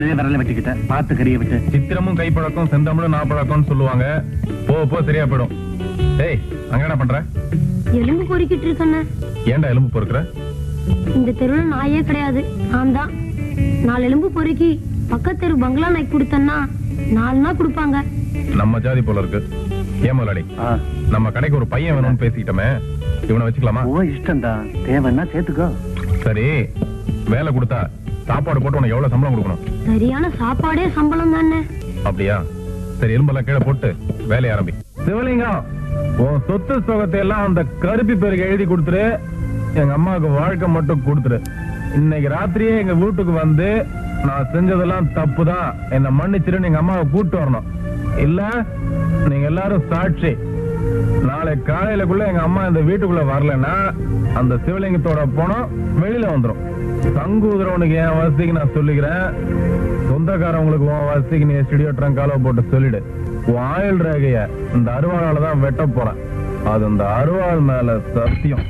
விரல வச்சுக்கிட்ட பார்த்து கறிய விட்டு சித்திரமும் கைப்பழக்கம் செந்தமிழும் நாப்பழக்கம்னு சொல்லுவாங்க போ போ சரியா போயிடும் டேய் அங்க என்ன பண்ற எலும்பு பொறுக்கிட்டு இருக்கண்ணே ஏன்டா எலும்பு பொறுக்கிற இந்த தெருவுல நாயே கிடையாது நான் தான் நாலு எலும்பு பொறுக்கி பக்கத்து தெரு பங்களா நாய்க்கு கொடுத்தேன்னா நாலு நாள் கொடுப்பாங்க நம்ம ஜாதி போல இருக்கு ஏன் முதலாளி ஆ, நம்ம கடைக்கு ஒரு பையன் வேணும்னு பேசிக்கிட்டோமே இவனை வச்சுக்கலாமா ஓ இஷ்டம்தான் தேவைன்னா சேர்த்துக்கோ சரி வேலை கொடுத்தா சாப்பாடு போட்டு உனக்கு எவ்வளவு சம்பளம் கொடுக்கணும் சரியான சாப்பாடே சம்பளம் தானே அப்படியா சரி எலும்பெல்லாம் கீழே போட்டு வேலையை ஆரம்பி சிவலிங்கம் உன் சொத்து சுகத்தை எல்லாம் அந்த கருப்பி பேருக்கு எழுதி கொடுத்துரு எங்க அம்மாவுக்கு வாழ்க்கை மட்டும் கொடுத்துரு இன்னைக்கு ராத்திரியே எங்க வீட்டுக்கு வந்து நான் செஞ்சதெல்லாம் தப்பு தான் என்ன மன்னிச்சிருன்னு எங்க அம்மாவை கூட்டு வரணும் இல்ல நீங்க எல்லாரும் சாட்சி நாளை காலையிலக்குள்ள எங்க அம்மா இந்த வீட்டுக்குள்ள வரலன்னா அந்த சிவலிங்கத்தோட பணம் வெளியில வந்துரும் சங்கூதுறவனுக்கு என் வசதிக்கு நான் சொல்லிக்கிறேன் சொந்தக்காரவங்களுக்கு உன் வசதிக்கு நீ ஸ்டுடியோ ட்ரங்கால போட்டு சொல்லிடு உன் ஆயுள் ரேகைய இந்த அருவாளால தான் வெட்ட போறேன் அது இந்த அருவாள் மேல சத்தியம்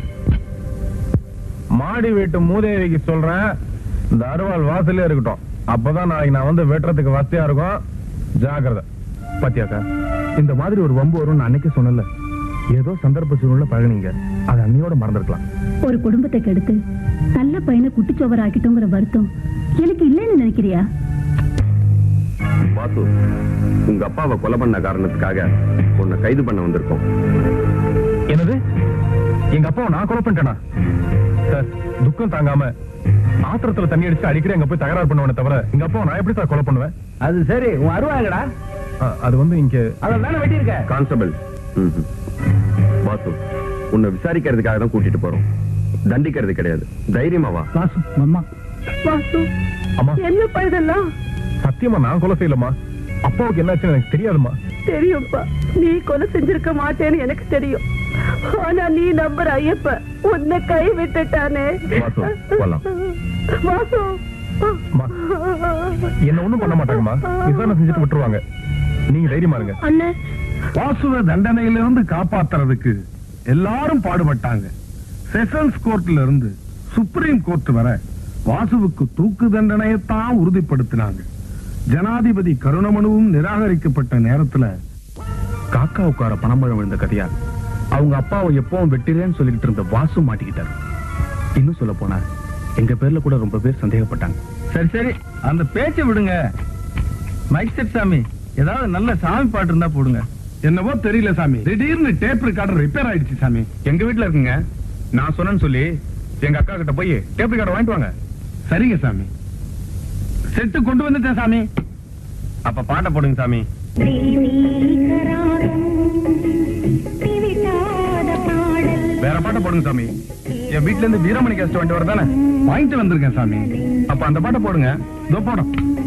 மாடி வீட்டு மூதேவிக்கு சொல்றேன் இந்த அருவாள் வாசலே இருக்கட்டும் அப்பதான் நாளைக்கு நான் வந்து வெட்டுறதுக்கு வசதியா இருக்கும் ஜாக்கிரதை பாத்தியாக்கா இந்த மாதிரி ஒரு வம்பு வரும்னு அன்னைக்கு சொன்னல ஏதோ சந்தர்ப்ப சூழ்நிலை பழகுனீங்க அது அன்னையோட மறந்துருக்கலாம் ஒரு குடும்பத்தை கெடுத்து நல்ல பையனை குட்டிச்சோவர் ஆக்கிட்டோங்கிற வருத்தம் எனக்கு இல்லைன்னு நினைக்கிறியா வாசு உங்க அப்பாவை கொலை பண்ண காரணத்துக்காக உன்னை கைது பண்ண வந்திருக்கோம் என்னது எங்க அப்பாவை நான் கொலை பண்ணிட்டேனா சார் துக்கம் தாங்காம ஆத்திரத்துல தண்ணி அடிச்சு அடிக்கடி அங்க போய் தகராறு பண்ணுவேனே தவிர எங்க அப்பாவை நான் எப்படி சார் கொலை பண்ணுவேன் அது சரி உன் அருவாங்கடா ஆ, அது வந்து இங்க அதான் தானே வெட்டியிருக்க கான்ஸ்டபிள் ம்ஹும். வாசு உன்னை விசாரிக்கிறதுக்காக தான் கூட்டிட்டு போறோம் தண்டிக்கிறது கிடையாது தைரியமா வா வாசு அம்மா அம்மா என்னப்பா இதெல்லாம் சத்தியமா நான் கொலை செய்யலம்மா அப்பாவுக்கு என்னாச்சுன்னு எனக்கு தெரியாதும்மா தெரியும்ப்பா நீ கொலை செஞ்சிருக்க மாட்டேன்னு எனக்கு தெரியும் ஆனா நீ நம்புற ஐயப்ப உன்னை கை விட்டுட்டானே வாசு, போலாம். வாசு அம்மா, என்ன ஒண்ணும் பண்ண மாட்டாங்கம்மா விசாரணை செஞ்சுட்டு விட்டுருவாங்க நீங்க தைரியமா இருங்க அண்ணே வாசுவ தண்டனையிலிருந்து காப்பாத்துறதுக்கு எல்லாரும் பாடுபட்டாங்க செஷன்ஸ் கோர்ட்ல இருந்து சுப்ரீம் கோர்ட் வர வாசுவுக்கு தூக்கு தண்டனையைத்தான் உறுதிப்படுத்தினாங்க ஜனாதிபதி கருணமனுவும் நிராகரிக்கப்பட்ட நேரத்துல காக்கா உட்கார பணம்பழம் விழுந்த கதையா அவங்க அப்பாவை எப்பவும் வெட்டிறேன்னு சொல்லிக்கிட்டு இருந்த வாசு மாட்டிக்கிட்டாரு இன்னும் சொல்ல போனா எங்க பேர்ல கூட ரொம்ப பேர் சந்தேகப்பட்டாங்க சரி சரி அந்த பேச்சை விடுங்க மைக் செட் சாமி ஏதாவது நல்ல சாமி பாட்டு இருந்தா போடுங்க என்னவோ தெரியல சாமி திடீர்னு டேப் ரெக்கார்டர் ரிப்பேர் ஆயிடுச்சு சாமி எங்க வீட்டுல இருக்குங்க நான் சொன்னேன்னு சொல்லி எங்க அக்கா கிட்ட போய் டேப் கார்டை வாங்கிட்டு வாங்க சரிங்க சாமி செட்டு கொண்டு வந்துட்டேன் சாமி அப்ப பாட்டை போடுங்க சாமி வேற பாட்டை போடுங்க சாமி என் வீட்ல இருந்து வீரமணி கேஸ்ட் வண்டி வரதானே வாங்கிட்டு வந்திருக்கேன் சாமி அப்ப அந்த பாட்டை போடுங்க இதோ போடும்